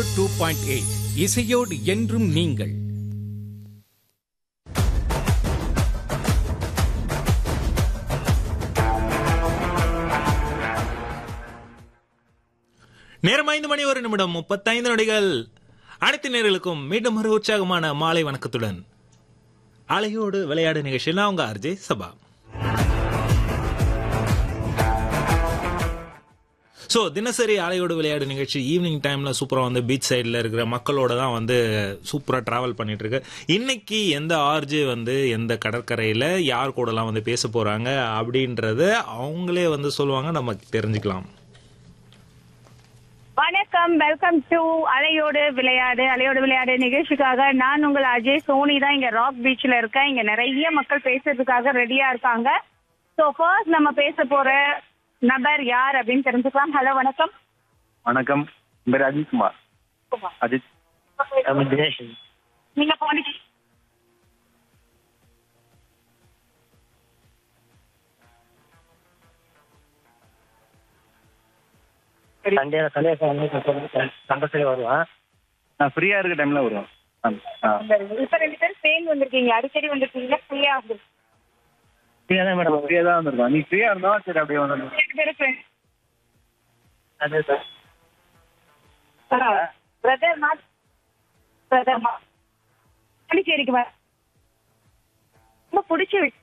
Two point eight இசையோடு என்றும் நீங்கள் நேரம் ஐந்து மணி ஒரு நிமிடம் முப்பத்தைந்து நொடிகள் அனைத்து நேர்களுக்கும் மீண்டும் ஒரு உற்சாகமான மாலை வணக்கத்துடன் அலையோடு விளையாடு நிகழ்ச்சியில் நான் உங்க அர்ஜே சபா ஸோ தினசரி அலையோடு விளையாடு நிகழ்ச்சி ஈவினிங் டைம்ல சூப்பராக வந்து பீச் சைடில் இருக்கிற மக்களோட தான் வந்து சூப்பராக டிராவல் பண்ணிட்டு இருக்கு இன்னைக்கு எந்த ஆர்ஜே வந்து எந்த கடற்கரையில் யார் கூடலாம் வந்து பேச போறாங்க அப்படின்றத அவங்களே வந்து சொல்லுவாங்க நம்ம தெரிஞ்சுக்கலாம் வணக்கம் வெல்கம் டு அலையோடு விளையாடு அலையோடு விளையாடு நிகழ்ச்சிக்காக நான் உங்கள் அஜய் சோனி தான் இங்க ராக் பீச்ல இருக்கேன் இங்க நிறைய மக்கள் பேசுறதுக்காக ரெடியா இருக்காங்க சோ ஃபர்ஸ்ட் நம்ம பேச போற நபர் யார் அப்படின்னு தெரிஞ்சுக்கலாம் ஹலோ வணக்கம் வணக்கம் என் பேர் அஜித் குமார் அஜித் தினேஷ் நீங்க பாண்டிச்சேரி சண்டே சண்டே கம்பல்சரி வருவேன் நான் ஃப்ரீயா இருக்க டைம்ல வருவேன் ஆ, ஆ. இப்ப ரெண்டு பேரும் சேர்ந்து வந்திருக்கீங்க அடிக்கடி வந்திருக்கீங்க ஃப்ரீயா வந்திருக்கீங்க ஃப்ரீயா தான் மேடம் ஃப்ரீயா தான் வந்திருக்கோம் நீ ஃப்ரீயா இருந்தா சரி அப்படியே வந்து ரெண்டு பேரும் ஃப்ரெண்ட்ஸ் அதே சார் பிரதர் மா பிரதர் மா பாண்டிச்சேரிக்கு வர ரொம்ப பிடிச்ச விஷயம்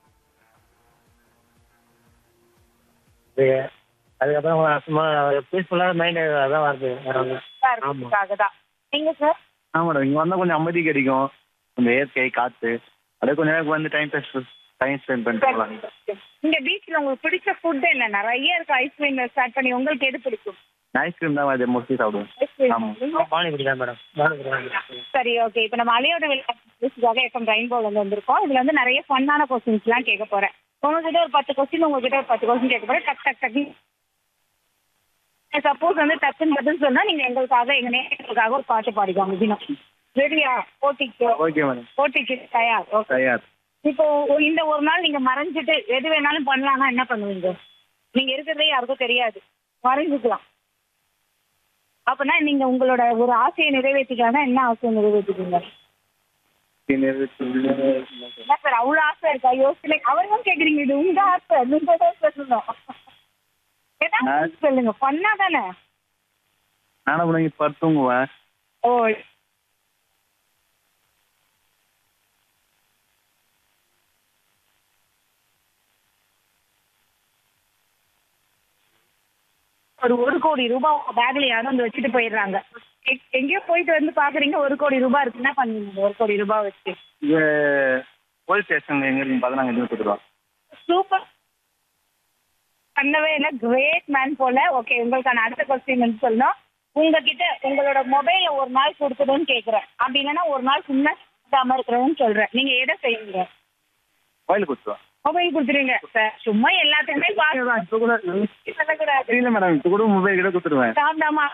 அதுக்கப்புறம் சும்மா பீஸ்ஃபுல்லாக மைண்ட் அதான் வருது வேற ஒண்ணும் இல்ல. இருக்கிறதுக்காக தான் நீங்க சார் ஆ மேடம் இங்க வந்தா கொஞ்சம் அமைதி கிடைக்கும் கொஞ்சம் இயற்கை காத்து அப்படியே கொஞ்ச நேரம் வந்து டைம் டைம் ஸ்பெண்ட் பண்ணிட்டு போகலாம் இங்க பீச்ல உங்களுக்கு பிடிச்ச ஃபுட் என்ன நிறைய இருக்கு ஐஸ்கிரீம் ஸ்டார்ட் பண்ணி உங்களுக்கு எது பிடிக்கும் ஐஸ்கிரீம் தான் அது மோஸ்ட்லி சாப்பிடுவோம் ஐஸ்கிரீம் ஆமா பானிபூரி தான் மேடம் பானிபூரி சரி ஓகே இப்போ நம்ம அலையோட விளையாட்டுக்காக எஃப்எம் ரெயின்போல இருந்து வந்திருக்கோம் இதுல வந்து நிறைய ஃபன்னான கொஸ்டின்ஸ் எல்லாம் கேட்க போறேன் உங்ககிட்ட ஒரு பத்து கொஸ்டின் உங்ககிட்ட ஒரு பத்து கொஸ்டின் கேட்க போறேன் டக் டக் டக் சப்போஸ் வந்து டக்குன்னு பதில் சொன்னா நீங்க எங்களுக்காக எங்க நேரத்துக்காக ஒரு பாட்டு பாடிக்கோங்க தினம் ரெடியா போட்டிக்கு ஓகே மேடம் போட்டிக்கு தயார் ஓகே தயார் இப்போ ஒ- இந்த ஒரு நாள் நீங்க மறைஞ்சிட்டு எது வேணாலும் பண்ணலாம்னா என்ன பண்ணுவீங்க நீங்க இருக்கிறதே யாருக்கும் தெரியாது மறைஞ்சுக்கலாம் அப்பனா நீங்க உங்களோட ஒரு ஆசையை நிறைவேற்றிக்கலாம் என்ன ஆசையை நிறைவேற்றிக்கீங்க என்ன சார் அவ்வளவு ஆசை இருக்கா யோசனை அவரும் கேக்குறீங்க இது உங்க ஆசை நீங்க தான் சொல்லணும் ஏதாவது நான்- சொல்லுங்க பண்ணா தானே நானும் கூட இப்போ தூங்குவேன் ஓ ஒரு ஒரு கோடி ரூபாய் உங்க பேக்ல யாரும் வந்து வச்சுட்டு போயிடுறாங்க எ- எங்கேயோ போயிட்டு வந்து பாக்குறீங்க ஒரு கோடி ரூபாய் இருக்கு என்ன பண்ணுவீங்க ஒரு கோடி ரூபாய் வச்சு இது போலீஸ் ஸ்டேஷன் எங்க இருக்குன்னு பார்த்தா நாங்கள் எதுவும் கொடுத்துருவோம் சூப்பர் பண்ணவே இல்லை கிரேட் மேன் போல ஓகே உங்களுக்கான அடுத்த கொஸ்டின் வந்து சொல்லணும் உங்ககிட்ட உங்களோட மொபைல ஒரு நாள் கொடுத்துடுன்னு கேக்குறேன் அப்படி இல்லைன்னா ஒரு நாள் சும்மா இல்லாம இருக்கிறேன்னு சொல்றேன் நீங்க எதை செய்வீங்க கோயில் கொடுத்துருவோம் மொபைல் கொடுத்துருங்க சார் சும்மா எல்லாத்துக்குமே இப்போ கூட சொல்லக்கூடாது தெரியல மேடம் இப்போ கூட மொபைல் கிட்ட கொடுத்துருவேன் சாப்பிடாமா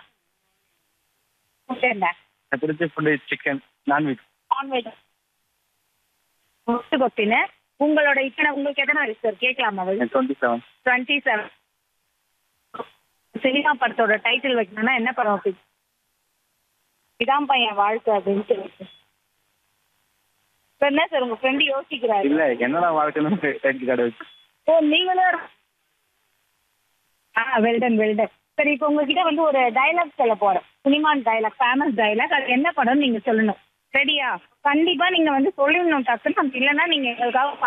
எனக்கு பிடிச்ச food chicken nonveg nonveg first question உங்களோட இத்தனை உங்களுக்கு எத்தனை வயசு சார் கேட்கலாமா twenty seven twenty seven cinema படத்தோட டைட்டில் வைக்கணும்னா என்ன படம் வைப்பீங்க இதான் பையன் வாழ்க்கை அப்படின்னு சொல்லிட்டு இப்ப என்ன சார் உங்க ஃப்ரெண்டு யோசிக்கிறாரு இல்ல என்னடா வாழ்க்கைன்னு கிரெடிட் கார்டு வச்சு ஓ நீங்களும் ஒரு- ஆ வெல்டன் வெல்டன் சரி இப்போ உங்ககிட்ட வந்து ஒரு டைலாக் சொல்ல போறேன் சினிமா டைலாக் ஃபேமஸ் டைலாக் அது என்ன படம் நீங்க சொல்லணும் ரெடியா கண்டிப்பா நீங்க வந்து சொல்லணும் டக்குன்னு அப்படி இல்லைன்னா நீங்க எங்களுக்காக